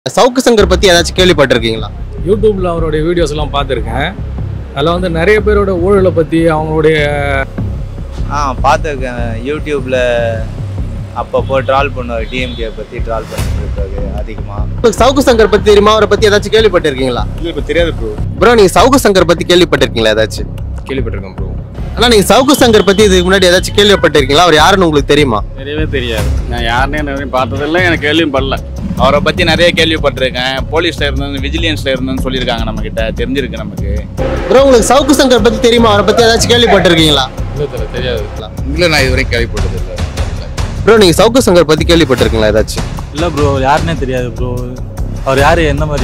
சவுக்கு சங்கர் பத்தி ஏதாச்சும் கேள்விப்பட்டிருக்கீங்களா யூடியூப்பில் அவருடைய வீடியோஸ் எல்லாம் பார்த்துருக்கேன் அதில் வந்து நிறைய பேரோட ஊழலை பற்றி அவங்களுடைய ஆ பார்த்துருக்கேன் யூடியூப்பில் அப்பப்போ ட்ரால் பண்ணுவார் டிஎம்கே பற்றி ட்ரால் பண்ணிட்டு இருக்காரு அதிகமாக உங்களுக்கு சவுக்கு சங்கர் பத்தி தெரியுமா அவரை பத்தி ஏதாச்சும் கேள்விப்பட்டிருக்கீங்களா இல்லை இப்போ தெரியாது ப்ரோ ப்ரோ நீங்க சவுக்கு சங்கர் பத்தி கேள்விப்பட்டிருக்கீங்களா ஏதாச்சும் கேள்விப்பட்டிருக்கேன் ப்ரோ ஆனா நீங்க சவுக்கு சங்கர் பத்தி இதுக்கு முன்னாடி ஏதாச்சும் கேள்விப்பட்டிருக்கீங்களா அவர் யாருன்னு உங்களுக்கு தெரியுமா தெரியவே தெரியாது நான் யாருன்னே நிறைய பார்த்ததில்ல எனக்கு கேள்வியும் படல அவரை பற்றி நிறைய கேள்விப்பட்டிருக்கேன் போலீஸில் இருந்தது விஜிலியன்ஸில் இருந்ததுன்னு சொல்லியிருக்காங்க நம்மக்கிட்ட தெரிஞ்சிருக்கு நமக்கு ப்ரோ உங்களுக்கு சவுக்கு சங்கர் பத்தி தெரியுமா அவரை பத்தி ஏதாச்சும் கேள்விப்பட்டிருக்கீங்களா இல்லை தெரியல தெரியாது இல்லை நான் இதுவரை கேள்விப்பட்டது இல்லை ப்ரோ நீங்க சவுக்கு சங்கர் பத்தி கேள்விப்பட்டிருக்கீங்களா ஏதாச்சும் இல்லை ப்ரோ யாருன்னே தெரியாது ப்ரோ அவர் யார் எந்த மாதிரி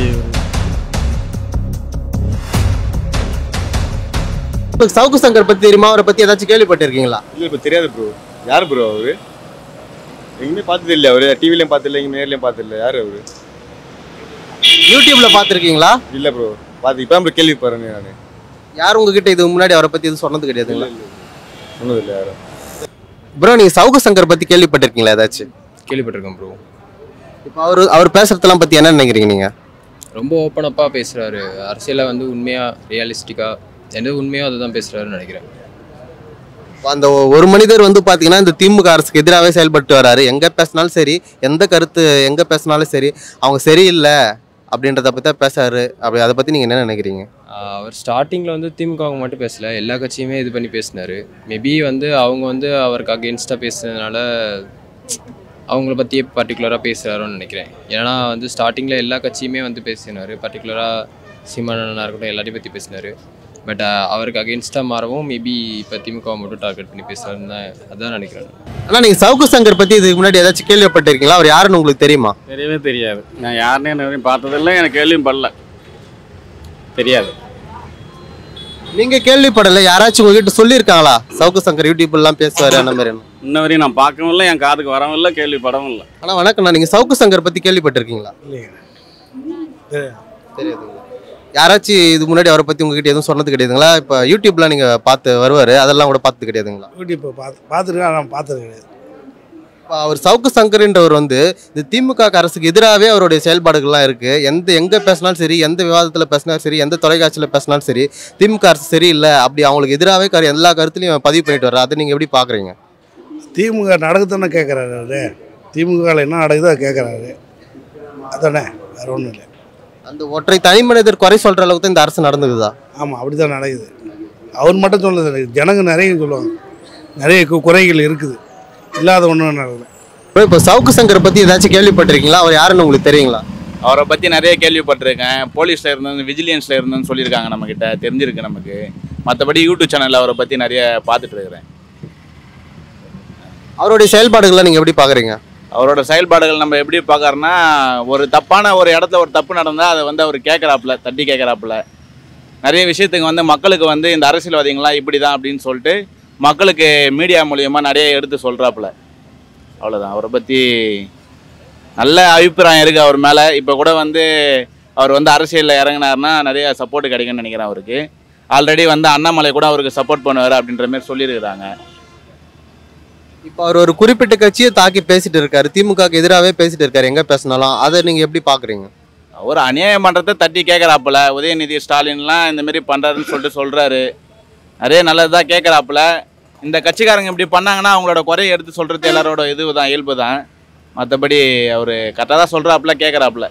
உங்களுக்கு சவுக்கு சங்கர் பத்தி தெரியுமா அவரை பத்தி ஏதாச்சும் கேள்விப்பட்டிருக்கீங்களா இல்லை இப்போ தெரியாது ப்ரோ யார் ப்ரோ அவரு எங்கேயுமே பார்த்தது இல்லை அவரு டிவிலையும் பார்த்ததில்ல எங்கேயும் நேர்லையும் பார்த்ததில்ல யார் அவரு யூடியூப்ல பாத்திருக்கீங்களா இல்லை ப்ரோ பார்த்து இப்போ தான் கேள்விப்படுறேன் நான் யார் உங்ககிட்ட இது முன்னாடி அவரை பத்தி எதுவும் சொன்னது கிடையாதுங்களா சொன்னதில்லை யாரும் ப்ரோ நீங்க சவுக்கு சங்கர் பத்தி கேள்விப்பட்டிருக்கீங்களா ஏதாச்சும் கேள்விப்பட்டிருக்கேன் ப்ரோ இப்போ அவர் அவர் பேசுறதெல்லாம் பத்தி என்ன நினைக்கிறீங்க நீங்க ரொம்ப ஓப்பனப்பாக பேசுகிறாரு அரசியலில் வந்து உண்மையாக ரியலிஸ்டிக்காக எந்த உண்மையோ அதை தான் பேசுகிறாருன்னு நினைக்கிறேன் இப்ப அந்த ஒ- ஒரு மனிதர் வந்து பாத்தீங்கன்னா இந்த திமுக அரசுக்கு எதிராகவே செயல்பட்டு வராரு எங்க பேசினாலும் சரி எந்த கருத்து எங்க பேசினாலும் சரி அவங்க சரியில்லை அப்படின்றத பத்தி தான் பேசாரு அப்படி அதை பத்தி நீங்க என்ன நினைக்கிறீங்க ஆஹ் அவர் ஸ்டார்டிங்கில் வந்து திமுகவுக்கு மட்டும் பேசல எல்லா கட்சியுமே இது பண்ணி பேசினாரு மேபி வந்து அவங்க வந்து அவருக்கு அகேன்ஸ்டாக பேசுனதுனால அவங்கள பற்றியே பர்டிகுலராக பேசுகிறாரோன்னு நினைக்கிறேன் ஏன்னா வந்து ஸ்டார்டிங்கில் எல்லா கட்சியுமே வந்து பேசினார் பர்டிகுலராக சீமானனா இருக்கட்டும் எல்லாத்தையும் பற்றி பேசினார் பட் அவருக்கு அகேன்ஸ்டாக மாறவும் மேபி இப்போ திமுகவை மட்டும் டார்கெட் பண்ணி பேசுகிறாருன்னு தான் அதான் நினைக்கிறேன் ஆனா நீங்க சவுக்கு சங்கர் பத்தி இதுக்கு முன்னாடி ஏதாச்சும் கேள்விப்பட்டிருக்கீங்களா அவர் யாருன்னு உங்களுக்கு தெரியுமா தெரியவே தெரியாது நான் யாருன்னே நிறைய பார்த்ததில்ல எனக்கு கேள்வியும் படல தெரியாது நீங்க கேள்விப்படல யாராச்சும் உங்ககிட்ட சொல்லியிருக்காங்களா சவுக்கு சங்கர் யூடியூப்ல எல்லாம் பேசுவாரு அந்த மாதிரி இன்ன வரையும் நான் பார்க்கவும் இல்லை என் காதுக்கு வரவும் இல்லை கேள்விப்படவும் இல்லை ஆனா வணக்கம் நீங்க சவுக்கு சங்கர் பத்தி கேள்விப்பட்டிருக்கீங்களா தெரியாதுங்களா யாராச்சும் இது முன்னாடி அவரை பத்தி உங்ககிட்ட எதுவும் சொன்னது கிடையாதுங்களா இப்ப யூடியூப்ல நீங்க பார்த்து வருவாரு அதெல்லாம் கூட பார்த்தது கிடையாதுங்களா யூடியூப் பார்த்து பார்த்துருக்கேன் ஆனால் பார்த்தது கிடையாது இப்ப அவர் சவுக்கு சங்கர்ன்றவர் வந்து இந்த திமுக அரசுக்கு எதிராகவே அவருடைய செயல்பாடுகள்லாம் இருக்கு எந்த எங்க பேசினாலும் சரி எந்த விவாதத்துல பேசினாலும் சரி எந்த தொலைக்காட்சியில பேசினாலும் சரி திமுக அரசு சரியில்லை அப்படி அவங்களுக்கு எதிராகவே கரு எல்லா கருத்துலையும் பதிவு பண்ணிட்டு வர்றாரு அதை நீங்க எப்படி பாக்குறீங்க திமுக நடக்குதுன்னு கேட்குறாரு அவரு திமுகவில் என்ன நடக்குதோ அதை கேட்குறாரு அதானே வேறு ஒன்றும் இல்லை அந்த ஒற்றை தனி மனிதர் குறை சொல்ற அளவுக்கு தான் இந்த அரசு நடந்துக்குதா ஆமாம் அப்படி தான் நடக்குது அவர் மட்டும் சொல்லுது ஜனங்க நிறைய சொல்லுவாங்க நிறைய கு- குறைகள் இருக்குது இல்லாத ஒன்றும் நடக்கல bro, இப்போ சவுக்கு சங்கர் பத்தி ஏதாச்சும் கேள்விப்பட்டிருக்கீங்களா அவர் யாருன்னு உங்களுக்கு தெரியுங்களா அவரை பற்றி நிறைய கேள்விப்பட்டிருக்கேன் போலீஸில் இருந்தது விஜிலியன்ஸில் இருந்ததுன்னு சொல்லியிருக்காங்க நம்மக்கிட்ட தெரிஞ்சிருக்கு நமக்கு மற்றபடி யூடியூப் சேனலில் அவரை பற்றி நிறைய பார்த்துட்டு இருக்கிறேன் அவருடைய செயல்பாடுகளை நீங்க எப்படி பாக்குறீங்க அவரோட செயல்பாடுகள் நம்ம எப்படி பார்க்கறோன்னா ஒரு தப்பான ஒரு இடத்துல ஒரு தப்பு நடந்தால் அதை வந்து அவர் கேட்குறாப்புல தட்டி கேட்குறாப்புல நிறைய விஷயத்துக்கு வந்து மக்களுக்கு வந்து இந்த அரசியல்வாதிகள்லாம் இப்படி தான் அப்படின்னு சொல்லிட்டு மக்களுக்கு மீடியா மூலியமாக நிறைய எடுத்து சொல்கிறாப்புல அவ்வளோதான் அவரை பற்றி நல்ல அபிப்பிராயம் இருக்குது அவர் மேலே இப்போ கூட வந்து அவர் வந்து அரசியலில் இறங்கினாருன்னா நிறைய சப்போர்ட் கிடைக்கும்னு நினைக்கிறேன் அவருக்கு ஆல்ரெடி வந்து அண்ணாமலை கூட அவருக்கு சப்போர்ட் பண்ணுவார் அப்படின்ற மாதிரி சொல்லியிருக்கிறாங்க இப்போ அவர் ஒரு குறிப்பிட்ட கட்சியை தாக்கி பேசிட்டு இருக்காரு திமுகக்கு எதிராகவே பேசிட்டு இருக்காரு எங்க பேசினாலும் அதை நீங்க எப்படி பாக்குறீங்க அவர் அநியாயம் பண்ணுறதை தட்டி கேட்குறாப்புல உதயநிதி ஸ்டாலின்லாம் இந்த மாதிரி பண்ணுறாருன்னு சொல்லிட்டு சொல்கிறாரு நிறைய நல்லதாக கேட்குறாப்புல இந்த கட்சிக்காரங்க இப்படி பண்ணாங்கன்னா அவங்களோட குறையை எடுத்து சொல்கிறது எல்லாரோட இது தான் இயல்பு தான் மற்றபடி அவர் கரெக்டாக தான் சொல்கிறாப்புல கேட்குறாப்புல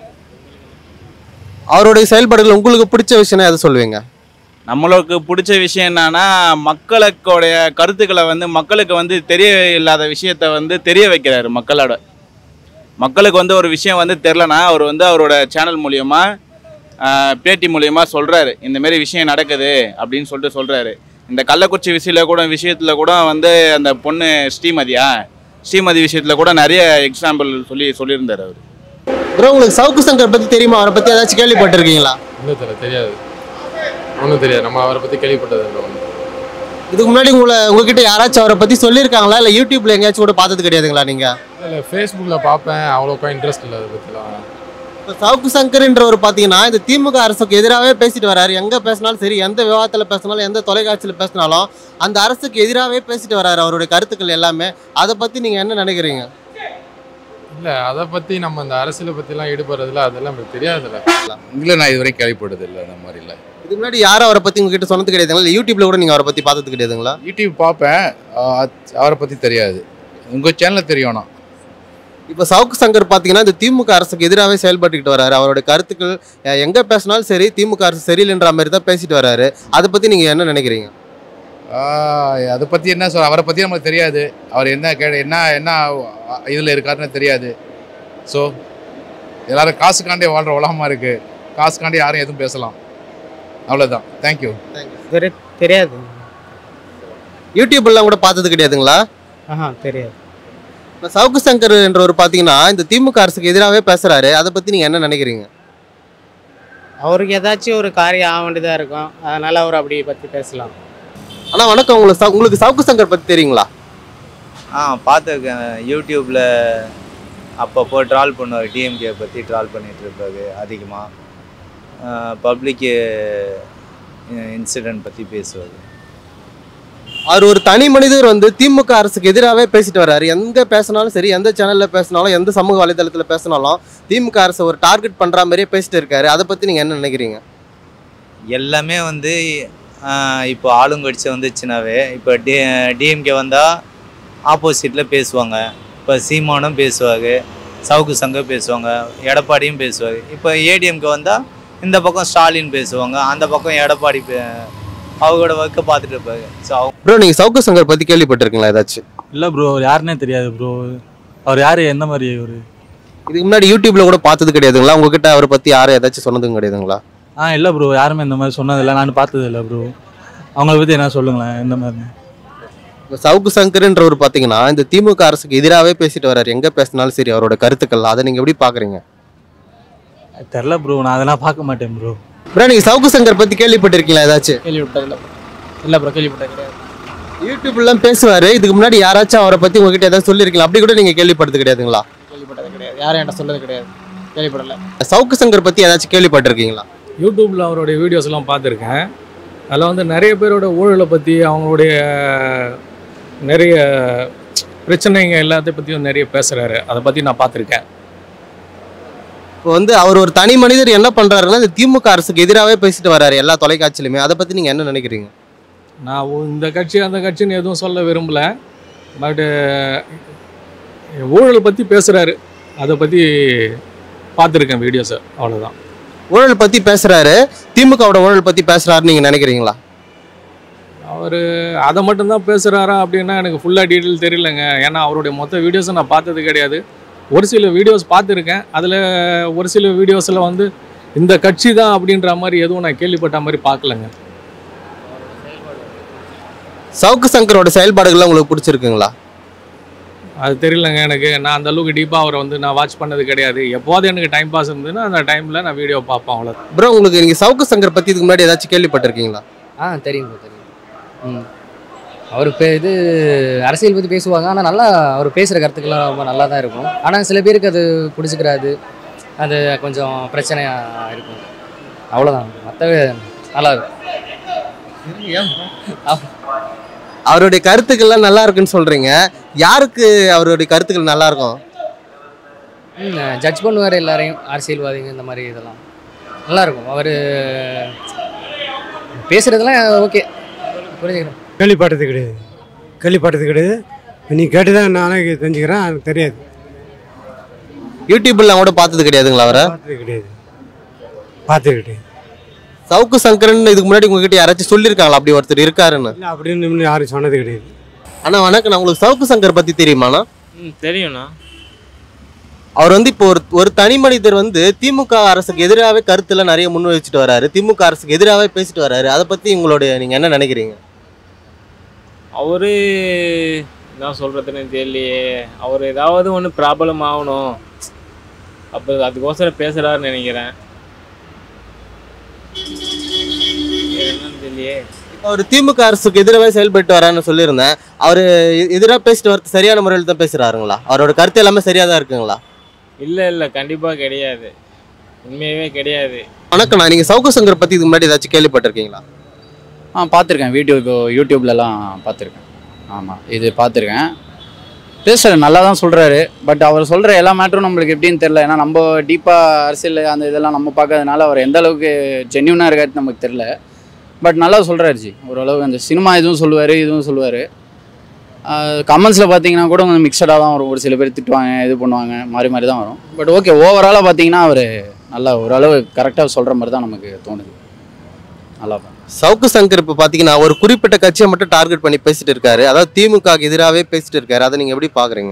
அவருடைய செயல்பாடுகள் உங்களுக்கு பிடிச்ச விஷயம் எதை சொல்லுவீங்க நம்மளுக்கு பிடிச்ச விஷயம் என்னன்னா மக்களுடைய கருத்துக்களை வந்து மக்களுக்கு வந்து தெரிய இல்லாத விஷயத்த வந்து தெரிய வைக்கிறாரு மக்களோட மக்களுக்கு வந்து ஒரு விஷயம் வந்து தெரிலனா அவர் வந்து அவரோட சேனல் மூலியமா ஆஹ், பேட்டி மூலியமா சொல்றாரு இந்த மாதிரி விஷயம் நடக்குது அப்படின்னு சொல்லிட்டு சொல்றாரு இந்த கள்ளக்குறிச்சி விஷயத்துல கூட விஷயத்துல கூட வந்து அந்த பொண்ணு ஸ்ரீமதியா ஸ்ரீமதி விஷயத்துல கூட நிறைய எக்ஸாம்பிள் சொல்லி சொல்லியிருந்தார் அவர் ப்ரோ உங்களுக்கு சவுக்கு சங்கர் பத்தி தெரியுமா அவரை பத்தி ஏதாச்சும் கேள்விப்பட்டிருக்கீங்களா இல்லை தெரியல தெரியாது ஒன்றும் தெரியாது நம்ம அவரை பற்றி கேள்விப்பட்டது இல்லை ஒன்றும் இதுக்கு முன்னாடி உங்களை உங்ககிட்ட யாராச்சும் அவரை பத்தி சொல்லியிருக்காங்களா இல்ல யூடியூப்ல எங்கேயாச்சும் கூட பார்த்தது கிடையாதுங்களா நீங்க இல்லை ஃபேஸ்புக்கில் பார்ப்பேன் அவ்வளோக்கா இன்ட்ரெஸ்ட் இல்லை அதை பற்றிலாம் இப்போ சவுக்கு சங்கர்ன்றவர் பார்த்தீங்கன்னா இந்த திமுக அரசுக்கு எதிராகவே பேசிட்டு வராரு எங்க பேசினாலும் சரி எந்த விவாதத்தில் பேசினாலும் எந்த தொலைக்காட்சியில் பேசினாலும் அந்த அரசுக்கு எதிராகவே பேசிட்டு வராரு அவருடைய கருத்துக்கள் எல்லாமே அதை பத்தி நீங்க என்ன நினைக்கிறீங்க இல்லை அதை பற்றி நம்ம இந்த அரசியலை பற்றிலாம் ஈடுபடுறதுல அதெல்லாம் நமக்கு தெரியாதுல்ல இல்லை நான் இதுவரை கேள்விப்பட்டது இல்லை அந்த மாதிரி இல்லை இதுக்கு முன்னாடி யாரும் அவரை பத்தி உங்ககிட்ட சொன்னது கிடையாதுங்களா இல்லை யூடியூப்ல கூட நீங்க அவரை பத்தி பார்த்தது கிடையாதுங்களா யூடியூப் பார்ப்பேன் ஆஹ் அது- அவரை பற்றி தெரியாது உங்கள் சேனலில் தெரியும் ஆனால் இப்போ சவுக்கு சங்கர் பார்த்தீங்கன்னா இந்த திமுக அரசுக்கு எதிராகவே செயல்பட்டுக்கிட்டு வராரு அவரோட கருத்துக்கள் அஹ், எங்க பேசினாலும் சரி திமுக அரசு சரியில்லைன்ற மாதிரி தான் பேசிட்டு வராரு அதை பத்தி நீங்க என்ன நினைக்கிறீங்க அதை பற்றி என்ன சொல் அவரை பற்றி நமக்கு தெரியாது அவர் என்ன கே என்ன என்ன இதில் இருக்காருன்னு தெரியாது ஸோ எல்லாரும் காசுக்காண்டே வாழ்கிற உலகமாக இருக்குது காசுக்காண்டி யாரும் எதுவும் பேசலாம் அவ்வளோதான் தேங்க்யூ தெரியாது யூடியூப்லாம் கூட பார்த்தது கிடையாதுங்களா ஆஹா தெரியாது இப்போ சவுக்கு சங்கர் என்றவர் பார்த்தீங்கன்னா இந்த திமுக அரசுக்கு எதிராகவே பேசுறாரு அதை பத்தி நீங்க என்ன நினைக்கிறீங்க அவருக்கு ஏதாச்சும் ஒரு காரியம் ஆக வேண்டியதாக இருக்கும் அதனால அவர் அப்படி பற்றி பேசலாம் ஆனா வணக்கம் உங்களுக்கு சவு- உங்களுக்கு சவுக்கு சங்கர் பத்தி தெரியுங்களா ஆ பார்த்துருக்கேன் யூடியூப்பில் அப்பப்போ ட்ரால் பண்ணுவார் டிஎம்கே பற்றி ட்ரால் பண்ணிட்டு இருப்பாரு அதிகமாக பப்ளிக்கு இன்சிடென்ட் பற்றி பேசுவார் அவர் ஒரு தனி மனிதர் வந்து திமுக அரசுக்கு எதிராகவே பேசிட்டு வர்றாரு எங்க பேசினாலும் சரி எந்த சேனல்ல பேசினாலும் எந்த சமூக வலைதளத்துல பேசினாலும் திமுக அரசை ஒரு டார்கெட் பண்ற மாதிரியே பேசிட்டு இருக்காரு அதை பத்தி நீங்க என்ன நினைக்கிறீங்க எல்லாமே வந்து ஆஹ், இப்போ ஆளுங்கட்சி வந்துச்சுனாவே இப்போ டி டிஎம்கே வந்தால் ஆப்போசிட்டில் பேசுவாங்க இப்போ சீமானும் பேசுவாங்க சவுக்கு சங்கம் பேசுவாங்க எடப்பாடியும் பேசுவாங்க இப்போ ஏடிஎம்கே வந்தால் இந்த பக்கம் ஸ்டாலின் பேசுவாங்க அந்த பக்கம் எடப்பாடி பே அவங்களோட ஒர்க்கை பார்த்துட்டு இருப்பாங்க ஸோ அவங்க ப்ரோ நீங்க சவுக்கு சங்கர் பத்தி கேள்விப்பட்டிருக்கீங்களா ஏதாச்சும் இல்லை ப்ரோ அவர் யாருன்னே தெரியாது ப்ரோ அவர் யார் எந்த மாதிரி ஒரு இதுக்கு முன்னாடி யூடியூப்ல கூட பார்த்தது கிடையாதுங்களா உங்ககிட்ட அவரை பத்தி யாரும் ஏதாச்சும் சொன்னதும் கிடையாதுங்களா ஆ இல்லை ப்ரோ யாருமே இந்த மாதிரி சொன்னதில்லை நான் பார்த்தது இல்லை ப்ரோ அவங்கள பற்றி என்ன சொல்லுங்களேன் எந்த மாதிரி இப்ப சவுக்கு சங்கர்ன்றவர் பாத்தீங்கன்னா இந்த திமுக அரசுக்கு எதிராகவே பேசிட்டு வர்றாரு எங்க பேசினாலும் சரி அவரோட கருத்துக்கள் அதை நீங்க எப்படி பாக்குறீங்க தெரில ப்ரோ நான் அதெல்லாம் பார்க்க மாட்டேன் ப்ரோ ப்ரோ நீங்க சவுக்கு சங்கர் பத்தி கேள்விப்பட்டிருக்கீங்களா ஏதாச்சும் கேள்விப்பட்டதில்ல இல்லை ப்ரோ கேள்விப்பட்டது கிடையாது யூடியூப்லாம் பேசுவாரு இதுக்கு முன்னாடி யாராச்சும் அவரை பத்தி உங்ககிட்ட ஏதாவது சொல்லியிருக்கீங்களா அப்படி கூட நீங்க கேள்விப்பட்டது கிடையாதுங்களா கேள்விப்பட்டது கிடையாது யாரும் என்கிட்ட சொன்னது கிடையாது கேள்விப்படல சவுக்கு சங்கர் பத்தி ஏதாச்சும் கேள்விப்பட்டிருக்கீங்களா யூடியூப்பில் அவருடைய வீடியோஸ்லாம் பார்த்துருக்கேன் அதில் வந்து நிறைய பேரோட ஊழலை பற்றி அவங்களுடைய நிறைய பிரச்சனைங்க எல்லாத்தையும் பற்றியும் நிறைய பேசுகிறாரு அதை பற்றி நான் பார்த்துருக்கேன் இப்போ வந்து அவர் ஒரு தனி மனிதர் என்ன பண்றாருன்னா இந்த திமுக அரசுக்கு எதிராகவே பேசிட்டு வர்றாரு எல்லா தொலைக்காட்சியிலுமே அதை பத்தி நீங்க என்ன நினைக்கிறீங்க நான் ஒ- இந்த கட்சி அந்த கட்சின்னு எதுவும் சொல்ல விரும்பல பட்டு ஊழலை பற்றி பேசுகிறாரு அதை பற்றி பார்த்துருக்கேன் வீடியோஸை அவ்வளோதான் ஊழல் பத்தி பேசுறாரு திமுகவோட ஊழல் பத்தி பேசுறாருன்னு நீங்க நினைக்கிறீங்களா அவர் அதை மட்டும்தான் பேசுகிறாரா அப்படின்னா எனக்கு ஃபுல்லாக டீட்டெயில் தெரியலங்க ஏன்னா அவருடைய மொத்த வீடியோஸை நான் பார்த்தது கிடையாது ஒரு சில வீடியோஸ் பார்த்துருக்கேன் அதில் ஒரு சில வீடியோஸில் வந்து இந்த கட்சி தான் அப்படின்ற மாதிரி எதுவும் நான் கேள்விப்பட்ட மாதிரி பார்க்கலங்க சவுக்கு சங்கரோட செயல்பாடுகள்லாம் உங்களுக்கு பிடிச்சிருக்குங்களா அது தெரியலங்க எனக்கு நான் அந்த அளவுக்கு டீப்பாக அவரை வந்து நான் வாட்ச் பண்ணது கிடையாது எப்போது எனக்கு டைம் பாஸ் இருந்ததுன்னா அந்த டைமில் நான் வீடியோ பார்ப்பேன் அவ்வளோ ப்ரோ உங்களுக்கு நீங்க சவுக்கு சங்கர் பத்தி இதுக்கு முன்னாடி ஏதாச்சும் கேள்விப்பட்டிருக்கீங்களா ஆ தெரியும் bro, தெரியும் ம் அவர் இப்போ இது அரசியல் பற்றி பேசுவாங்க ஆனால் நல்லா அவர் பேசுகிற கருத்துக்கெல்லாம் ரொம்ப நல்லா தான் இருக்கும் ஆனால் சில பேருக்கு அது பிடிச்சிக்கிறாது அது கொஞ்சம் பிரச்சனையாக இருக்கும் அவ்வளோதான் மற்ற நல்லா இருக்கும் அவருடைய கருத்துக்கள்லாம் நல்லா இருக்குன்னு சொல்றீங்க யாருக்கு அவருடைய கருத்துக்கள் நல்லா இருக்கும் ஜட்ஜ் பண்ணுவார் எல்லாரையும் அரசியல்வாதிங்க இந்த மாதிரி இதெல்லாம் நல்லா இருக்கும் அவர் பேசுகிறதுலாம் ஓகே புரிஞ்சுக்கிறேன் கேள்விப்பட்டது கிடையாது கேள்விப்பட்டது கிடையாது நீ கேட்டு தான் நானே தெரிஞ்சுக்கிறேன் எனக்கு தெரியாது யூடியூப்லாம் கூட பார்த்தது கிடையாதுங்களா அவரை பார்த்தது கிடையாது பார்த்தது கிடையாது சவுக்கு சங்கரன் இதுக்கு முன்னாடி உங்ககிட்ட யாராச்சும் சொல்லியிருக்காங்களா அப்படி ஒருத்தர் இருக்காருன்னு இல்லை அப்படின்னு இன்னும் யாரும் சொன்னது கிடையாது அண்ணா வணக்கம் நான் உங்களுக்கு சவுக்கு சங்கர் பத்தி தெரியுமாண்ணா ம் தெரியும்ண்ணா அவர் வந்து இப்போ ஒரு ஒரு தனி மனிதர் வந்து திமுக அரசுக்கு எதிராகவே கருத்துல நிறைய முன் வச்சுட்டு வராரு திமுக அரசுக்கு எதிராகவே பேசிட்டு வராரு அதை பத்தி உங்களுடைய நீங்க என்ன நினைக்கிறீங்க அவரு என்ன சொல்கிறதுன்னு தெரியலையே அவர் ஏதாவது ஒன்று ப்ராப்ளம் ஆகணும் அப்போ அதுக்கோசரம் பேசுகிறாருன்னு நினைக்கிறேன் என்னன்னு தெரியலையே இப்போ அவர் திமுக அரசுக்கு எதிராகவே செயல்பட்டு வரான்னு சொல்லியிருந்தேன் அவர் எதிராக பேசிட்டு வரது சரியான முறையில் தான் பேசுறாருங்களா அவரோட கருத்து எல்லாமே சரியா தான் இருக்குங்களா இல்லை இல்லை கண்டிப்பாக கிடையாது உண்மையாகவே கிடையாது வணக்கம்ண்ணா நீங்க சவுக்கு சங்கர் பத்தி இதுக்கு முன்னாடி ஏதாச்சும் கேள்விப்பட்டிருக்கீங்களா ஆ பார்த்துருக்கேன் வீடியோ யூடியூப்லலாம் பார்த்துருக்கேன் ஆமாம் இது பார்த்துருக்கேன் பேசுகிறார் நல்லா தான் சொல்கிறாரு பட் அவர் சொல்கிற எல்லா மேட்டரும் நம்மளுக்கு எப்படின்னு தெரில ஏன்னா நம்ம டீப்பாக அரசியல் அந்த இதெல்லாம் நம்ம பார்க்கறதுனால அவர் எந்த அளவுக்கு ஜென்யூனாக இருக்காது நமக்கு தெரில பட் நல்லா சொல்கிறாரு ஜி ஓரளவு அந்த சினிமா இதுவும் சொல்லுவார் இதுவும் சொல்லுவார் கமெண்ட்ஸில் பார்த்தீங்கன்னா கூட கொஞ்சம் மிக்சடாக தான் வரும் ஒரு சில பேர் திட்டுவாங்க இது பண்ணுவாங்க மாறி மாறி தான் வரும் பட் ஓகே ஓவராலாக பார்த்தீங்கன்னா அவர் நல்லா ஓரளவு கரெக்டாக சொல்கிற மாதிரி தான் நமக்கு தோணுது நல்லா தான் சவுக்கு சங்கர் இப்போ பார்த்தீங்கன்னா ஒரு குறிப்பிட்ட கட்சியை மட்டும் டார்கெட் பண்ணி பேசிட்டு இருக்காரு அதாவது திமுக எதிராகவே பேசிட்டு இருக்காரு அதை நீங்க எப்படி பாக்குறீங்க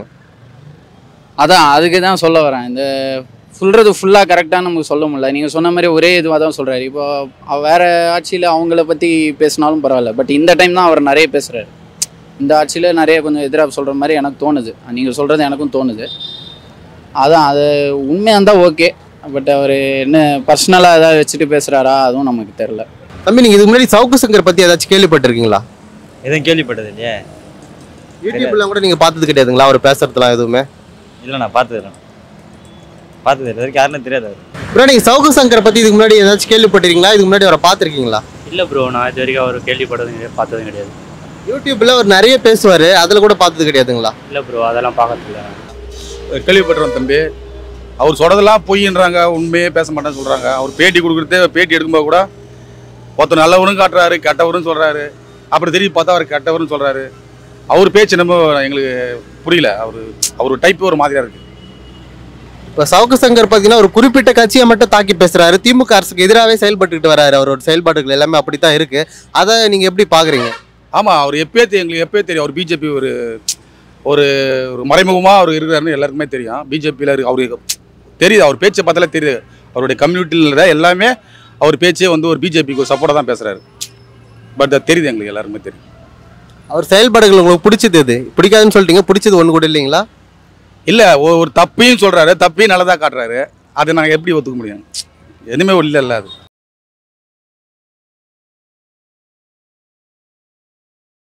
அதான் அதுக்கு தான் சொல்ல வரேன் இந்த சொல்கிறது ஃபுல்லாக கரெக்டாக நமக்கு சொல்ல முடியல நீங்கள் சொன்ன மாதிரி ஒரே இதுவாக தான் சொல்கிறாரு இப்போ அவ- வேற ஆட்சியில் அவங்கள பற்றி பேசினாலும் பரவாயில்ல பட் இந்த டைம் தான் அவர் நிறைய பேசுகிறாரு இந்த ஆட்சியில் நிறைய கொஞ்சம் எதிராக சொல்கிற மாதிரி எனக்கு தோணுது நீங்கள் சொல்கிறது எனக்கும் தோணுது அதான் அது உண்மையாக இருந்தால் ஓகே பட் அவர் என்ன பர்சனலாக ஏதாவது வச்சுட்டு பேசுகிறாரா அதுவும் நமக்கு தெரில தம்பி நீங்க இதுக்கு முன்னாடி சவுக்கு சங்கர் பத்தி ஏதாச்சும் கேள்விப்பட்டிருக்கீங்களா எதுவும் கேள்விப்பட்டது இல்லையே யூடியூப்ல கூட நீங்க பார்த்தது கிடையாதுங்களா அவர் பேசுறதுலாம் எதுவுமே இல்லை நான் பார்த்தது பார்த்தது இல்லை இதுவரைக்கும் யாருன்னு தெரியாது அவர் ப்ரோ நீங்க சவுக்கு சங்கரை பத்தி இதுக்கு முன்னாடி ஏதாச்சும் கேள்விப்பட்டிருக்கீங்களா இதுக்கு முன்னாடி அவரை பார்த்திருக்கீங்களா இல்லை ப்ரோ நான் இது வரைக்கும் அவர் கேள்விப்பட்டதும் கிடையாது பார்த்ததும் கிடையாது யூடியூப்ல அவர் நிறைய பேசுவாரு அதுல கூட பார்த்தது கிடையாதுங்களா இல்லை ப்ரோ அதெல்லாம் பார்க்கறதில்ல கேள்விப்பட்டிருக்கோம் தம்பி அவர் சொல்றதெல்லாம் பொய்ன்றாங்க உண்மையே பேச மாட்டேன்னு சொல்றாங்க அவர் பேட்டி கொடுக்குறதே பேட்டி எடுக்கும்போது கூட ஒருத்தர் நல்லவரும் காட்டுறாரு கெட்டவரும் சொல்றாரு அப்புறம் திரும்பி பார்த்தா அவர் கெட்டவரும் சொல்றாரு அவர் பேச்சு நம்ம எங்களுக்கு புரியல அவர் அவர் டைப் ஒரு மாதிரியா இருக்கு இப்போ சவுக்கு சங்கர் பார்த்தீங்கன்னா ஒரு குறிப்பிட்ட கட்சியை மட்டும் தாக்கி பேசுறாரு திமுக அரசுக்கு எதிராகவே செயல்பட்டுக்கிட்டு வராரு அவரோட செயல்பாடுகள் எல்லாமே அப்படித்தான் இருக்கு அதை நீங்க எப்படி பாக்குறீங்க ஆமா அவர் எப்பயே தெ- எங்களுக்கு எப்பயே தெரியும் அவர் பிஜேபி ஒரு ஒரு ஒரு மறைமுகமா அவர் இருக்கிறாருன்னு எல்லாருக்குமே தெரியும் பிஜேபியில் இருக்கு அவருக்கு தெரியுது அவர் பேச்சை பார்த்தாலே தெரியுது அவருடைய கம்யூனிட்டியில் எல்லாமே அவர் பேச்சே வந்து ஒரு பிஜேபிக்கு ஒரு சப்போர்ட்டாக தான் பேசுறாரு பட் அது தெரியுது எங்களுக்கு எல்லாருக்குமே தெரியும் அவர் செயல்பாடுகள் உங்களுக்கு பிடிச்சது எது பிடிக்காதுன்னு சொல்லிட்டீங்க பிடிச்சது ஒன்று கூட இல்லைங்களா இல்ல ஒ- ஒரு தப்பையும் சொல்றாரு தப்பையும் நல்லதா காட்டுறாரு அதை நாங்கள் எப்படி ஒத்துக்க முடியும் எதுவுமே இல்லை இல்லை அது